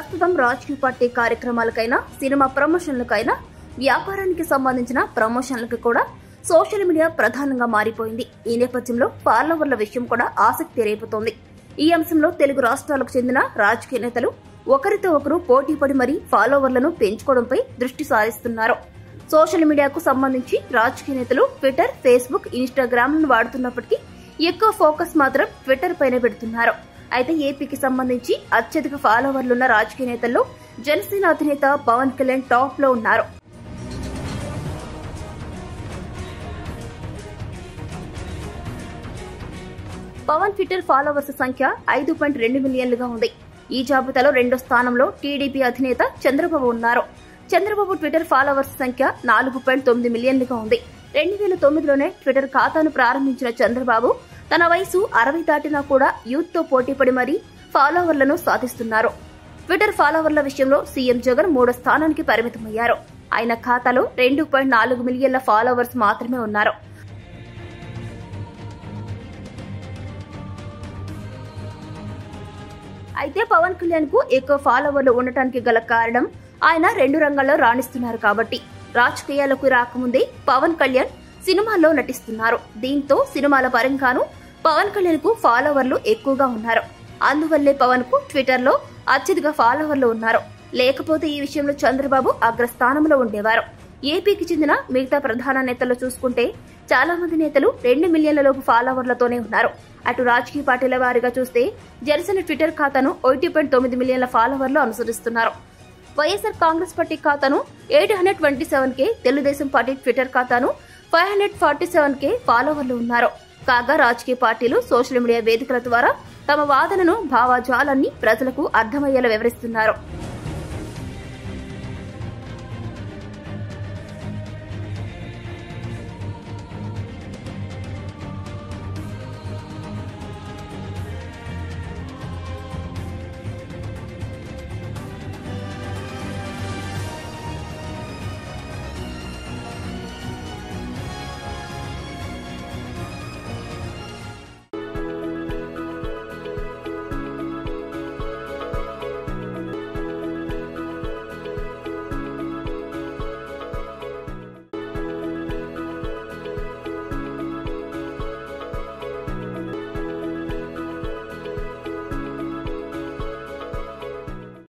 ప్రస్తుతం రాజకీయ party కార్యక్రమాలకైనా cinema ప్రమోషన్లకైనా వ్యాపారానికి సంబంధించిన ప్రమోషన్లకు కూడా సోషల్ మీడియా ప్రధానంగా మారిపోయింది ఈ నేపథ్యంలో ఫాలోవర్ల విషయం కూడా ఆసక్తి రేపుతోంది ఈ అంశంలో తెలుగు రాష్ట్రాలకు చెందిన రాజకీయ నేతలు ఒకరితో ఒకరు పోటీపడి మరీ ఫాలోవర్లను పెంచుకోవడంపై దృష్టి సారిస్తున్నారు సోషల్ మీడియాకు సంబంధించి రాజకీయ నేతలు ట్విట్టర్ ఫేస్బుక్ ఇన్స్టాగ్రామ్ లను వాడుతున్నప్పటికీ ఎక్కువ ఫోకస్ మాత్రం ట్విట్టర్ పైన పెడుతున్నారు అయితే ఏపీకి సంబంధించి అత్యధిక ఫాలోవర్లున్న రాజకీయ నేతల్లో జనసేన అధినేత పవన్ కళ్యాణ్ టాప్ లో ఉన్నారు పవన్ ట్విట్టర్ ఫాలోవర్స్ సంఖ్య ఐదు పాయింట్ రెండు మిలియన్లుగా ఉంది ఈ జాబితాలో రెండో స్థానంలో టీడీపీ అధినేత చంద్రబాబు ఉన్నారు చంద్రబాబు ట్విట్టర్ ఫాలోవర్స్ సంఖ్య నాలుగు పాయింట్ తొమ్మిది మిలియన్లుగా ఉంది రెండు వేల తొమ్మిదిలోనే ట్విట్టర్ ఖాతాను ప్రారంభించిన చంద్రబాబు తన వయసు అరవై దాటినా కూడా యూత్ తో పోటీపడి మరీ ఫాలోవర్లను సాధిస్తున్నారు ట్విట్టర్ ఫాలోవర్ల విషయంలో సీఎం జగన్ మూడో స్థానానికి పరిమితమయ్యారు ఆయన ఖాతాలో రెండు పాయింట్ నాలుగు మిలియన్ల ఫాలోవర్స్ మాత్రమే ఉన్నారు అయితే పవన్ కళ్యాణ్ కు ఎక్కువ ఫాలోవర్లు ఉండటానికి గల కారణం ఆయన రెండు రంగాల్లో రాణిస్తున్నారు కాబట్టి రాజకీయాలకు రాకముందే పవన్ కళ్యాణ్ సినిమాల్లో నటిస్తున్నారు దీంతో సినిమాల పరంగాను పవన్ కళ్యాణ్ కు ఫాలోవర్లు ఎక్కువగా ఉన్నారు అందువల్లే పవన్ కు ట్విట్టర్ లో అత్యధిక ఫాలోవర్లు ఉన్నారు లేకపోతే ఈ విషయంలో చంద్రబాబు అగ్రస్థానంలో ఉండేవారు ఏపీకి చెందిన మిగతా ప్రధాన నేతలు చూసుకుంటే చాలా మంది నేతలు రెండు మిలియన్ల లోపు ఫాలోవర్లతోనే ఉన్నారు అటు రాజకీయ పార్టీల వారిగా చూస్తే జనసేన ట్విట్టర్ ఖాతాను ఒకటి పాయింట్ తొమ్మిది మిలియన్ల ఫాలోవర్లు అనుసరిస్తున్నారు వైఎస్ఆర్ కాంగ్రెస్ పార్టీ ఖాతాను eight hundred twenty seven K Telugudesam party Twitter ఖాతాను five hundred forty seven K ఫాలోవర్లు ఉన్నారు కాగా రాజకీయ పార్టీలు సోషల్ మీడియా వేదికల ద్వారా తమ వాదనను భావజాలాన్ని ప్రజలకు అర్థమయ్యేలా వివరిస్తున్నారు